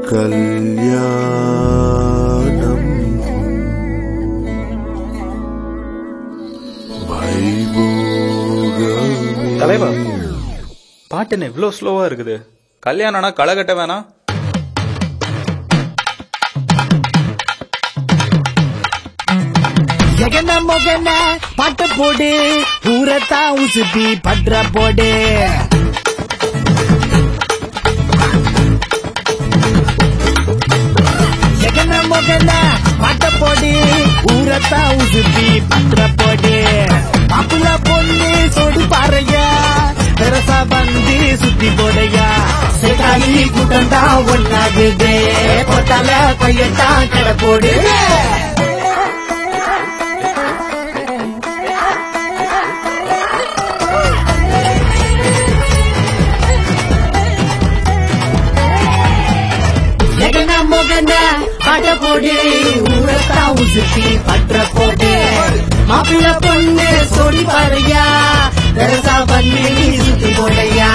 கல்யாணம் வைபோகமே தலைவா பாட்டு என்ன இவ்வளோ ஸ்லோவா இருக்குது கல்யாணம்னா களை கட்ட வேணாம் ஜெகன மொகன பாட்டு போடு ஊரத்தா உசுப்பி பற்ற போடு ஜெகன மொகன பாட்ட போடு ஊரத்தா உசுப்பி பற்ற போடு மாப்பிள்ள பொண்ணு சொடி பாறையா பெருசா வந்து சுத்தி போடையா செகாலி கூட்டம் தான் ஒன்னாகுது போட்டால பையத்தான் கடை போடு ஜெகன மொகன பாட்ட போடு ஊரத்தா உசுப்பி பற்ற போடு மாப்பிள்ள பொண்ணு சொடி பாறையா பெருசா பண்ணி சுத்தி போடையா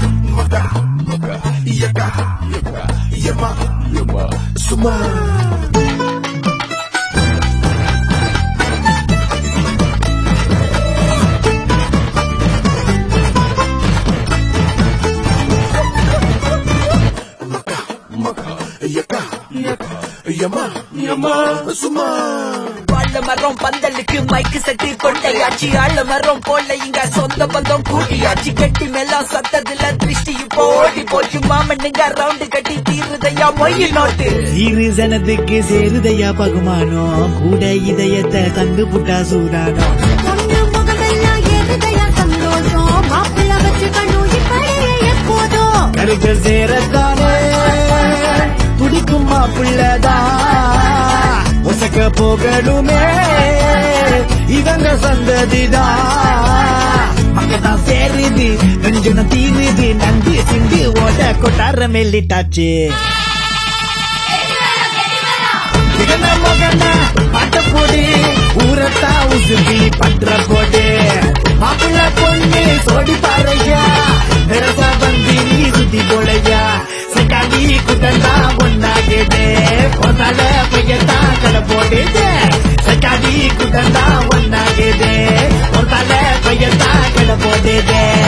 வாழ மரம் பந்தலுக்கு மைக்கு செட்டு கொண்டையாச்சு ஆழ மரம் போல இங்க சொந்த பந்தம் கூட்டியாச்சு கட்டி மேலாம் சத்ததுல திருஷ்டி இப்போ ஓடி போச்சு மாமனுங்க ரவுண்டு கட்டி தீருதையா மொய் நோட்டு இரு ஜனத்துக்கு சேருதையா பகுமானம் கூட இதயத்தை தந்து புட்டா சூதானோ பொண்ணு முகமெல்லாம் ஏறுதையா சந்தோஷம் மாப்பிள்ள வச்சுக்கணும் இப்படியே எப்போதும் கருத்து சேரத்தானே துடிக்கும் மாப்பிள்ளதான் ஒசக்க போகணுமே இவங்க சந்ததிதான் மங்கதான் சேருது நெஞ்சுன தீருது நன்றி சிந்து ஓட கொட்டார மெல்லிட்டாச்சு ஜெகன மகன பாட்ட போடு ஊரத்தா உசுப்பி பற்ற போடு மாப்பிள்ள பொண்ணு சோடி பாறையா பெருசா வந்து நீ சுத்தி போடையா செட்டாடி குட்டந்தா ஒன்னாகுது போதால பையத்தான் கடை போடுது செட்டாடி குட்டந்தா ஒன்னாகுது போதால பையத்தான் கடை போடுது